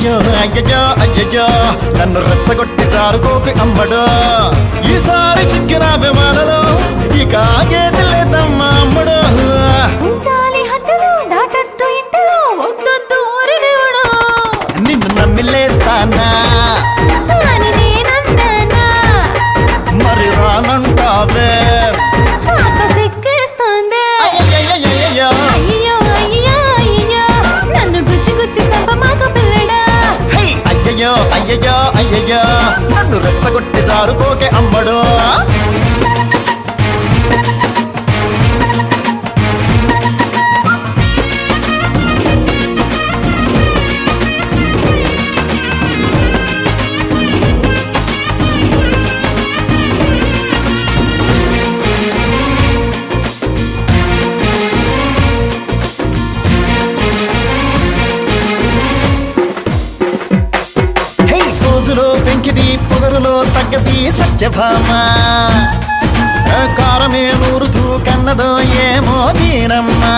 అయ్యయ్యో అయ్యయ్యో అయ్యయ్యో నన్ను రెచ్చగొట్టి జారుకోకి అమ్మడు ఈసారి చిక్కిన అభిమానలో ఇక ఆగేది లేదమ్మా అమ్మడు ఉండాలి హద్దులు దాటద్దు ఇంతలో వద్దొద్దు ఊరి దేవుడు నిన్ను నమ్మిలేస్తానా అని నేనందనా మరి రానంటావే అప్పసెక్కేస్తోంది అయ్యయ్యయ్యయ్యయ్యో. అయ్యో అయ్యో అయ్యో నన్ను గుచ్చి గుచ్చి చంపమాక పిల్లడా హై! అయ్యయ్యో అయ్యయ్యో అయ్యయ్యో నన్ను రెచ్చగొట్టి జారుకోకే అమ్మడు హే రోజులో పెంకిది పొగరులో తగ్గది సత్యభామ ఆ కారమే నూరుతూ కన్నదో ఏమో దీనమ్మా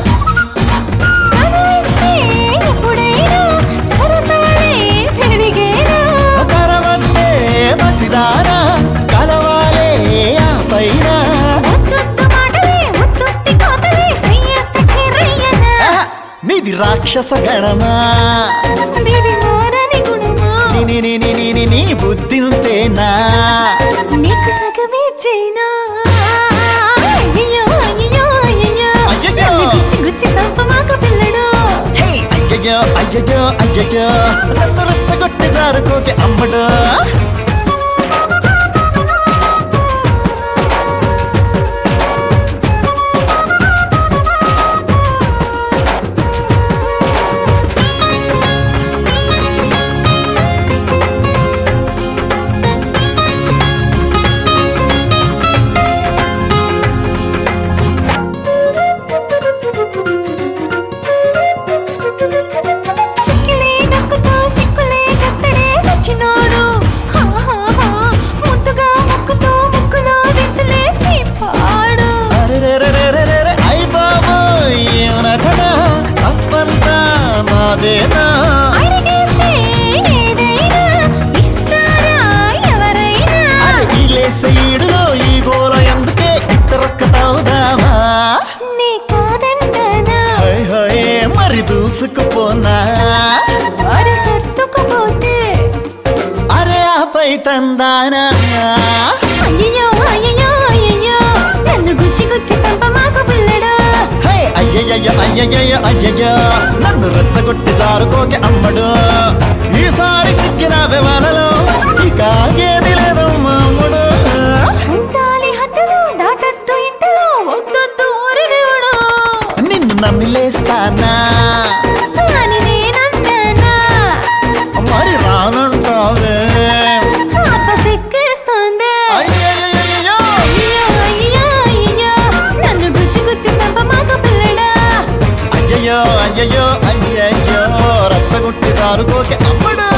కనిపిస్తే ఎప్పుడైనా సరసాలే పెరిగేనా కరవద్దే బసిదారా కలవాలే ఆ పైన ముద్దొద్దు మాటలే ముద్దొత్తి కోతలే చెయ్యేస్తే చిరయ్యనా ఆహా! నీది రాక్షస గణమా మీది మోరని గుణమా నీ నీ నీ నీ నీ నీ బుద్ధింతేనా నీకు సగమే చైనా అయ్యో అయ్యో అయ్యో అయ్యయ్యో. నన్ను గుచ్చి గుచ్చి చంపమాక పిల్లడు హే అయ్యయ్యో అయ్యయ్యో అయ్యయ్యో నన్ను రెచ్చగొట్టి జారుకోకే అమ్మడు చిక్కిలే నక్కుతో చిక్కులే కత్తడే సచ్చినోడు హా, హా, హా. ముద్దుగా ముక్కుతో ముక్కులో దించులే చీపాడు అరెరెరెరెరెరె, అయ్ బాబు ఏం నటన తప్పంతా నాదేనా అడిగేస్తే ఏదైనా ఇస్తారా ఎవరైనా ఇలేసే ఈడులో ఈ గోల ఎందుకే ఇద్దరొక్కటవుదామా నీ కాదంటనా హై హై మరి దూసుకుపోనా మరి సర్దుకుపోతే అరే ఆపై తందానా అయ్యో అయ్యో అయ్యో నన్ను గుచ్చి గుచ్చి చంపమాకు పిల్లడా హే అయ్యయ్యో అయ్యయ్యో అయ్యయ్యో నన్ను రెచ్చగొట్టి జారుకోకే అమ్మడు ఈసారి చిక్కిన విమానలో ఇక ఆగేది లేదమ్మా అమ్మడు ఉండాలి హద్దులు దాటద్దు ఇంతలో వద్దొద్దు ఊరి దేవుడు నిన్ను నమ్మిలేస్తానా అని నేనందనా మరి రానంటావే అప్పసెక్కేస్తోంది అయ్యయ్యయ్యయ్యో. అయ్యో అయ్యో అయ్యో నన్ను గుచ్చి గుచ్చి చంపమాక పిల్లడా అయ్యయ్యో అయ్యయ్యో అయ్యయ్యో రచ్చగొట్టి జారుకోకే అమ్మడు